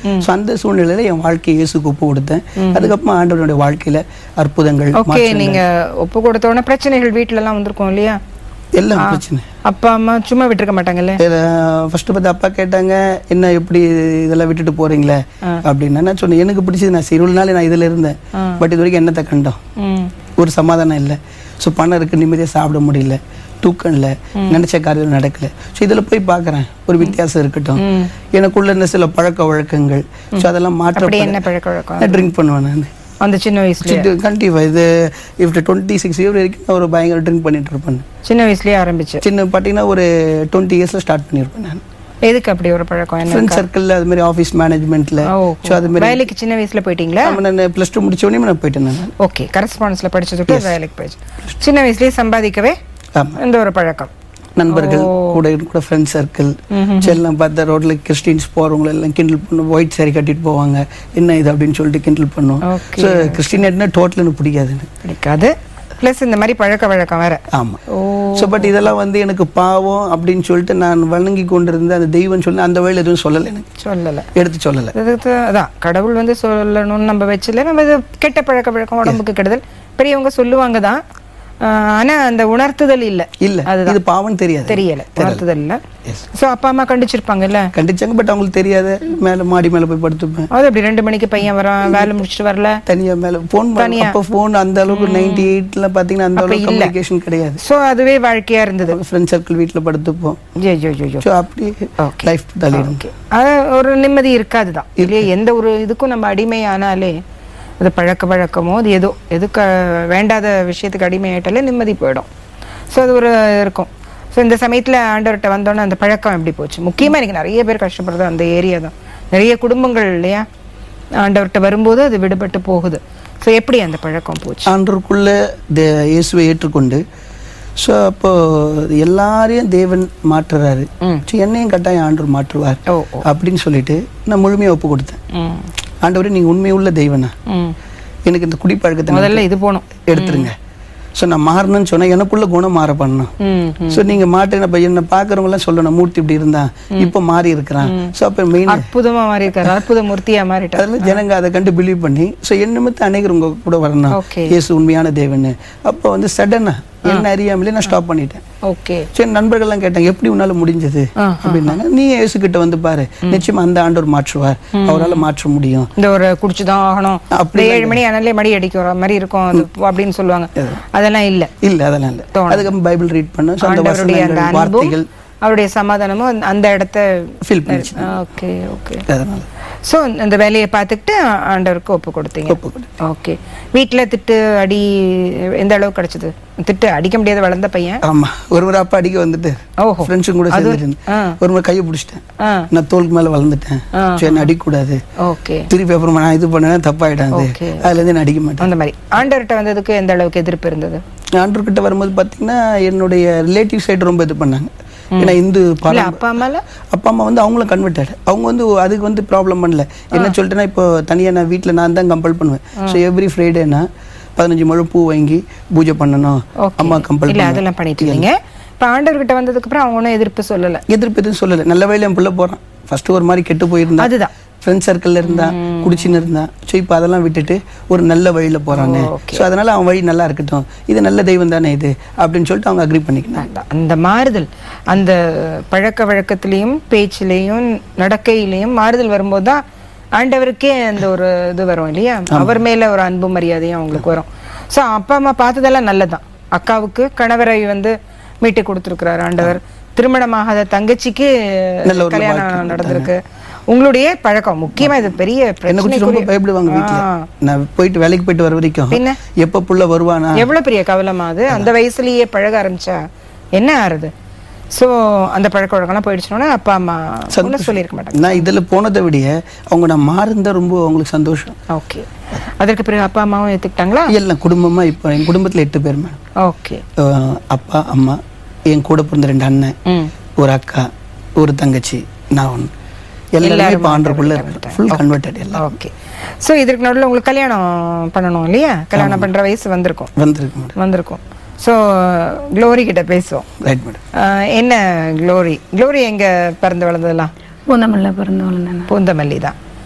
So அந்த சூழ்நிலையில என் வாழ்க்கையை இயேசுக்கு ஒப்பு கொடுத்தேன் அதுக்கப்புறமா ஆண்டவருடைய வாழ்க்கையில அற்புதங்கள் ஓகே நீங்க ஒப்பு கொடுத்த உடனே பிரச்சனைகள் வீட்ல எல்லாம் வந்திருக்கும் இல்லையா எல்லாம் பிரச்சனை அப்பா அம்மா சும்மா விட்டுருக்க மாட்டாங்கல்ல ஃபர்ஸ்ட் பார்த்து அப்பா கேட்டாங்க என்ன எப்படி இதெல்லாம் விட்டுட்டு போறீங்களே அப்படின்னா நான் சொன்னேன் எனக்கு பிடிச்சது நான் சரி இவ்வளவு நாள் நான் இதுல இருந்தேன் பட் இது வரைக்கும் என்னத்தை கண்டோம் ம் ஒரு சமாதானம் இல்லை ஸோ பணம் இருக்கு நிம்மதியாக சாப்பிட முடியல தூக்கம் இல்லை நினைச்ச காரியம் நடக்கல ஸோ இதில் போய் பார்க்குறேன் ஒரு வித்தியாசம் இருக்கட்டும் எனக்குள்ள இருந்த சில பழக்க வழக்கங்கள் ஸோ அதெல்லாம் அப்படி மாற்ற என்ன பழக்க வழக்கம் ட்ரிங்க் பண்ணுவேன் நான் அந்த சின்ன வயசுல கண்டிப்பாக இது இப்போ டுவெண்ட்டி சிக்ஸ் இயர் வரைக்கும் நான் ஒரு பயங்கர ட்ரிங்க் பண்ணிட்டு இருப்பேன் சின்ன வயசுலயே ஆரம்பிச்சு சின்ன பார்த்தீங்கன்னா ஒரு டுவெண்ட்டி இயர்ஸில் ஸ்டார்ட் பண்ணியிருப்பேன் நான் எதுக்கு அப்படி ஒரு பழக்கம் என்ன ஃப்ரெண்ட் சர்க்கிளில் அது மாதிரி ஆஃபீஸ் மேனேஜ்மெண்ட்டில் ஓ ஸோ அது மாதிரி வேலைக்கு சின்ன வயசுல போயிட்டீங்களா ஆமா, நான் ப்ளஸ் டூ முடிச்ச உடனே நான் போயிட்டேன் நான் ஓகே கரஸ்பாண்டன்ஸ்ல படிச்சதுக்கு வேலைக்கு போயிடுச்சு சின்ன வயசுலயே சம்பாதிக்கவே ஆமாம் இந்த ஒரு பழக்கம் நண்பர்கள் கூட கூட ஃப்ரெண்ட் சர்க்கிள் எல்லாம் பார்த்தா ரோட்ல கிறிஸ்டின்ஸ் போறவங்க எல்லாம் கிண்டல் பண்ணும் ஒயிட் saree கட்டிட்டு போவாங்க என்ன இது அப்படின்னு சொல்லிட்டு கிண்டல் பண்ணும் Okay. ஸோ கிறிஸ்டினியட்னா டோட்டல் எனக்கு பிடிக்காது எனக்கு பிடிக்காது ப்ளஸ் இந்த மாதிரி பழக்க வழக்கம் வேற ஆமா ஓ ஸோ பட் இதெல்லாம் வந்து எனக்கு பாவம் அப்படின்னு சொல்லிட்டு நான் வணங்கி கொண்டிருந்த அந்த தெய்வம் சொல்லி அந்த வழியில் எதுவும் சொல்லலை எனக்கு சொல்லல எடுத்து சொல்லலை அதுக்கு அதான் கடவுள் வந்து சொல்லணும்னு நம்ம வச்சல நம்ம இது கெட்ட பழக்க வழக்கம் உடம்புக்கு கெடுதல் பெரியவங்க சொல்லுவாங்க தான் ஆஹ் ஆனா அந்த உணர்த்துதல் இல்ல இல்ல இது பாவம் தெரியாது தெரியல உணர்த்துதல் இல்ல சோ அப்பா அம்மா கண்டிச்சிருப்பாங்கல்ல கண்டிச்சாங்க பட் அவங்களுக்கு தெரியாத மேல மாடி மேல போய் படுத்துப்பேன் அது அப்படி ரெண்டு மணிக்கு பையன் வரான் வேலை முடிச்சுட்டு வரல தனியா மேல ஃபோன் அப்போ ஃபோன் அந்த அளவுக்கு நைன்டி எயிட்ல பாத்தீங்கன்னா அந்த அளவுக்கு கம்யூனிகேஷன் கிடையாது சோ அதுவே வாழ்க்கையா இருந்தது ஃப்ரெண்ட் சர்க்கிள் வீட்ல படுத்துப்போம் ஜோ ஜோ ஜோ ஜோ ஸோ அப்படி லைஃப் தள்ளிடும் அது ஒரு நிம்மதி இருக்காதுதான் இல்லையா எந்த ஒரு இதுக்கும் நம்ம அடிமை ஆனாலே அது பழக்க வழக்கமோ அது ஏதோ எதுக்கு வேண்டாத விஷயத்துக்கு அடிமையாயிட்டாலே நிம்மதி போயிடும் ஸோ அது ஒரு இருக்கும் ஸோ இந்த சமயத்தில் ஆண்டவர்கிட்ட வந்தோன்னே அந்த பழக்கம் எப்படி போச்சு முக்கியமாக எனக்கு நிறைய பேர் கஷ்டப்படுறது அந்த ஏரியா தான் நிறைய குடும்பங்கள் இல்லையா ஆண்டவர்கிட்ட வரும்போது அது விடுபட்டு போகுது ஸோ எப்படி அந்த பழக்கம் போச்சு ஆண்டருக்குள்ள தே இயேசுவை ஏற்றுக்கொண்டு ஸோ அப்போ எல்லாரையும் தேவன் மாற்றுறாரு ஸோ என்னையும் கட்டாயம் ஆண்டவர் மாற்றுவார் ஓ அப்படின்னு சொல்லிட்டு நான் முழுமையாக ஒப்பு கொடுத்தேன் ம் ஆண்டவரே நீங்க உண்மையுள்ள தெய்வனா ம் எனக்கு இந்த குடிப்பழக்கத்தை முதல்ல இது போகணும் எடுத்துருங்க ஸோ நான் மாறணும்னு சொன்னா எனக்குள்ள குணம் மாற பண்ணணும் ம் ஸோ நீங்க மாட்டேன் இப்போ என்னை பார்க்குறவங்க எல்லாம் சொல்லணும் மூர்த்தி இப்படி இருந்தான் இப்போ மாறி இருக்கிறான் ஸோ அப்போ மெயின் அற்புதமா மாறி இருக்காரு அற்புத மூர்த்தியா மாறிட்டார் அதில் ஜனங்க அதை கண்டு பிலீவ் பண்ணி ஸோ என் நிமித்தம் அநேகர் உங்க கூட வரணும் Okay. இயேசு உண்மையான தேவன் அப்போ வந்து சடனா என்ன அறியாமலே நான் ஸ்டாப் பண்ணிட்டேன் ஓகே சரி நண்பர்கள்லாம் கேட்டாங்க எப்படி உன்னால முடிஞ்சது அப்படின்னாங்க நீ இயேசு கிட்ட வந்து பாரு நிச்சயமா அந்த ஆண்டவர் மாற்றுவார் அவரால மாற்ற முடியும் இந்த ஒரு குடிச்சுதான் ஆகணும் அப்படி இந்த ஏழு மணி ஆனாலே மடி அடிக்கிற மாதிரி இருக்கும் அது அப்படின்னு சொல்லுவாங்க அதெல்லாம் இல்ல இல்ல அதெல்லாம் இல்ல அதுக்கப்புறம் பைபிள் ரீட் பண்ண ஸோ அந்த ஆண்டவருடைய அந்த வசனங்கள் அன்பும் வார்த்தைகள் அவருடைய சமாதானமும் அந்த- அந்த இடத்த ஃபீல் பண்ணிச்சு ஓகே ஓகே அதனால ஸோ அந்த வேலையை பார்த்துக்கிட்டு ஆண்டவருக்கு ஒப்பு கொடுத்தீங்க ஒப்பு கொடு. ஓகே வீட்ல திட்டு அடி எந்த அளவுக்கு கிடைச்சது திட்டு அடிக்க முடியாத வளர்ந்த பையன் ஆமா ஒரு முறை அப்பா அடிக்க வந்துட்டு ஓஹோ ஃப்ரெண்ட்ஸும் கூட சேர்ந்துட்டு ஆ. ஒரு முறை கையை பிடிச்சிட்டேன் ஆ நான் தோலுக்கு மேல வளர்ந்துட்டேன் சரி என்ன அடிக்கக்கூடாது ஓகே திருப்பி அப்புறமா நான் இது பண்ணேன்னா தப்பாயிடாது Okay. அதுல இருந்து நான் அடிக்க மாட்டேன் அந்த மாதிரி ஆண்டவர்கிட்ட வந்ததுக்கு எந்த அளவுக்கு எதிர்ப்பு இருந்தது ஆண்டவர் கிட்ட வரும்போது பாத்தீங்கன்னா என்னுடைய ரிலேட்டிவ் சைடு ரொம்ப இது பண்ணாங்க ஏன்னா இந்து இல்ல பாரம் அப்பா அம்மால அப்பா அம்மா வந்து அவங்களும் கன்வெர்டட் அவங்க வந்து அதுக்கு வந்து ப்ராப்ளம் பண்ணல என்ன சொல்லிட்டேன்னா இப்போ தனியா நான் வீட்ல நான் தான் கம்பல் பண்ணுவேன் ஸோ எவ்ரி ஃப்ரைடேனா பதினஞ்சு முழம் பூ வாங்கி பூஜை பண்ணணும் Okay. அம்மா கம்பல் இல்ல அதெல்லாம் பண்ணிட்டு இருந்தீங்க இப்ப ஆண்டவர்கிட்ட வந்ததுக்கு அப்புறம் அவங்க ஒன்றும் எதிர்ப்பு சொல்லல எதிர்ப்பு எதுவும் சொல்லலை நல்ல வழியில என் பிள்ளை போறான் ஃபர்ஸ்ட் ஒரு மாதிரி கெட்டு போயிருந்தான் அதுதான் ஃப்ரெண்ட் சர்க்கிளில் இருந்தான் குடிச்சின்னு இருந்தான் ஸோ இப்போ அதெல்லாம் விட்டுட்டு ஒரு நல்ல வழியில போறானே ஸோ அதனால அவன் வழி நல்லா இருக்கட்டும் இது நல்ல தெய்வம் தானே இது அப்படின்னு சொல்லிட்டு அவங்க அக்ரி பண்ணிக்கணும் அந்த- அந்த மாறுதல் அந்த பழக்க வழக்கத்திலையும் பேச்சிலையும் நடக்கையிலையும் மாறுதல் வரும்போது தான் ஆண்டவருக்கே அந்த ஒரு இது வரும் இல்லையா அவர் மேல ஒரு அன்பு மரியாதையும் அவங்களுக்கு வரும் சோ அப்பா அம்மா பார்த்ததெல்லாம் நல்லதுதான் அக்காவுக்கு கணவரை வந்து மீட்டு கொடுத்துருக்கிறார் ஆண்டவர் திருமணமாகாத தங்கச்சிக்கு நல்ல ஒரு கல்யாணம் நடந்திருக்கு உங்களுடைய பழக்கம் முக்கியமா இது பெரிய என்னை குறித்து ரொம்ப பிரச்சனைக்குரிய- பயப்படுவாங்க வீட்டுல ஆ. நான் போயிட்டு வேலைக்கு போயிட்டு வர வரைக்கும் பின்ன? எப்போ புள்ள வருவானா எவ்வளவு பெரிய கவலமா அது அந்த வயசுலயே பழக ஆரம்பிச்சா என்ன ஆறுது சோ அந்த பழக்க வழக்கம்லாம் போயிடுச்சுனோட அப்பா அம்மா ஒன்றும் சொல்லியிருக்க மாட்டாங்க நான் இதுல போனதை விட அவங்க நான் மாறுந்தா ரொம்ப அவங்களுக்கு சந்தோஷம் ஓகே அதற்கு பிறகு அப்பா அம்மாவும் ஏத்துக்கிட்டாங்களா எல்லாம் குடும்பமா இப்போ என் குடும்பத்துல எட்டு பேர் மேடம் ஓகே அஹ் அப்பா அம்மா என் கூட பிறந்த ரெண்டு அண்ணன் ம் ஒரு அக்கா ஒரு தங்கச்சி நான் ஒன்று எல்லாருமே இப்போ ஆண்டருக்குள்ள இருக்கு ஃபுல் கன்வெர்டட் எல்லாம் ஓகே சோ இதற்கு நடுவில் உங்களுக்கு கல்யாணம் பண்ணணும் இல்லையா கல்யாணம் பண்ற வயசு வந்திருக்கும் வந்திருக்கு மேடம் வந்திருக்கும் சோ க்ளோரி கிட்ட பேசுவோம் ரைட் மேடம் ஆஹ் என்ன க்ளோரி க்ளோரி எங்க பிறந்து வளர்ந்ததெல்லாம் பூந்தமல்ல பிறந்து வளர்ந்தேன் பூந்தமல்லி தான்